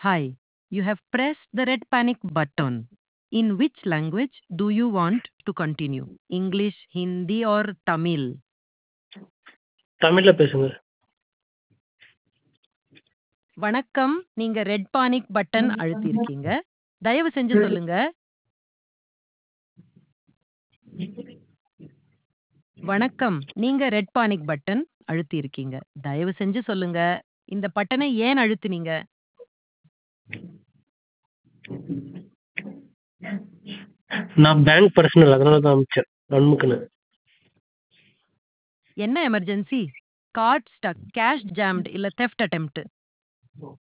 Hi, you have pressed the red panic button. In which language do you want to continue? English, Hindi or Tamil? தமிழ்ல பேசுங்க வணக்கம் நீங்க red panic button அழுத்தியிருக்கீங்க தயவு செஞ்சு சொல்லுங்க வணக்கம் நீங்க ரெட் பானிக் பட்டன் அழுத்தியிருக்கீங்க தயவு செஞ்சு சொல்லுங்க இந்த பட்டனை ஏன் அழுத்துனீங்க நான் பேங்க் பர்சனல் அதனால தான் அமிச்சேன் அன்முக்குன்னு என்ன emergency card stuck cash jammed இல்ல தெஃப்ட் அட்டெம்ப்ட்